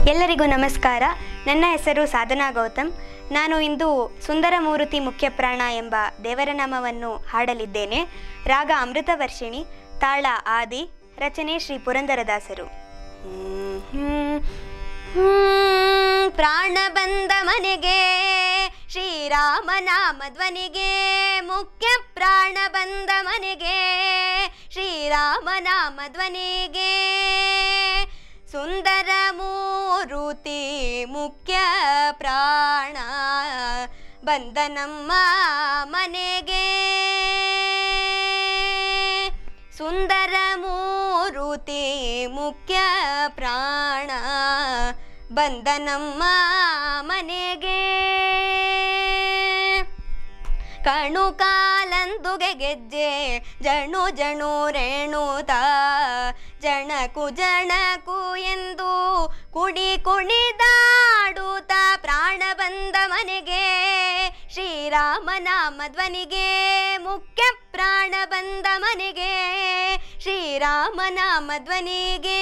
ಎಲ್ಲರಿಗೂ ನಮಸ್ಕಾರ ನನ್ನ ಹೆಸರು ಸಾಧನಾ ಗೌತಮ್ ನಾನು ಇಂದು ಸುಂದರಮೂರ್ತಿ ಮುಖ್ಯಪ್ರಾಣ ಎಂಬ ದೇವರ ನಾಮವನ್ನು ಹಾಡಲಿದ್ದೇನೆ ರಾಗ ಅಮೃತವರ್ಷಿಣಿ ತಾಳ ಆದಿ ರಚನೆ ಶ್ರೀ ಪುರಂದರದಾಸರು ಹ್ಮ್, ಹ್ಮ್, ಹ್ಮ್, ಪ್ರಾಣ ಬಂದ ಮನೆಗೆ ಶ್ರೀರಾಮ ನಾಮ ಧ್ವನಿಗೆ ಮುಖ್ಯ ಪ್ರಾಣ ಬಂದ ಮನೆಗೆ ಶ್ರೀರಾಮ ನಾಮ ಧ್ವನಿಗೆ ಸುಂದರ ಮೂರುತಿ ಮುಖ್ಯ ಪ್ರಾಣ ಬಂದ ನಮ್ಮ ಮನೆಗೆ ಸುಂದರ ಮೂರುತಿ ಮುಖ್ಯ ಪ್ರಾಣ ಬಂದ ನಮ್ಮ ಮನೆಗೆ ಕಣು ಕಾಲಂದುಗೆ ಗೆಜ್ಜೆ ಜಣು ಜಣು ರೇಣುತ ಜಣಕು ಜಣಕು ಎಂದು ಕುಡಿ ಕುಣಿದಾಡುತ್ತ ಪ್ರಾಣ ಬಂದ ಮನೆಗೆ ಶ್ರೀರಾಮ ನಾಮ ಧ್ವನಿಗೆ ಮುಖ್ಯ ಪ್ರಾಣ ಬಂದ ಮನೆಗೆ ಶ್ರೀರಾಮ ನಾಮ ಧ್ವನಿಗೆ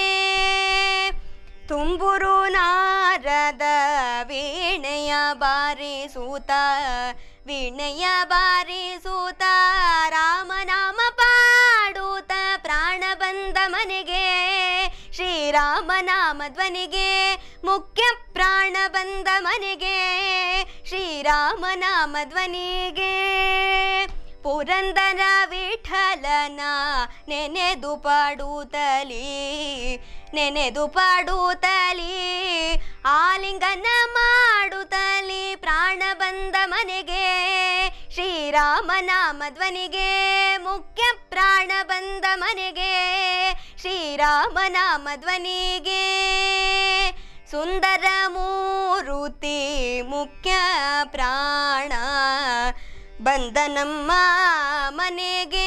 ತುಂಬುರು ನಾರದ ವೀಣೆಯ ಬಾರಿಸೂತ ವೀಣೆಯ ಬಾರಿಸೂತ ರಾಮನಾಮ ಪಾಡೂತ ಪ್ರಾಣ ಬಂದ ಮನೆಗೆ ಶ್ರೀರಾಮ ನಾಮ ಧ್ವನಿಗೆ ಮುಖ್ಯ ಪ್ರಾಣ ಬಂದ ಮನೆಗೆ ಶ್ರೀರಾಮ ನಾಮ ಧ್ವನಿಗೆ ಪುರಂದರ ವಿಠಲನ ನೆನೆದು ಪಾಡುತ್ತಲಿ ನೆನೆದು ಪಾಡುತ್ತಲಿ ಆಲಿಂಗನ ಮಾಡುತ್ತಲಿ ಪ್ರಾಣ ಬಂದ ಮನೆಗೆ ಶ್ರೀರಾಮ ನಾಮ ಧ್ವನಿಗೆ ಮುಖ್ಯ ಪ್ರಾಣ ಬಂದ ಮನೆಗೆ ಶ್ರೀರಾಮ ನಾಮ ಧ್ವನಿಗೆ ಸುಂದರ ಮೂರುತಿ ಮುಖ್ಯ ಪ್ರಾಣ ಬಂದ ನಮ್ಮ ಮನೆಗೆ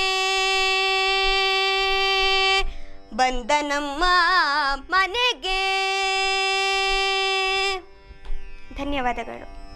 ಬಂದ ನಮ್ಮ ಮನೆಗೆ ಧನ್ಯವಾದಗಳು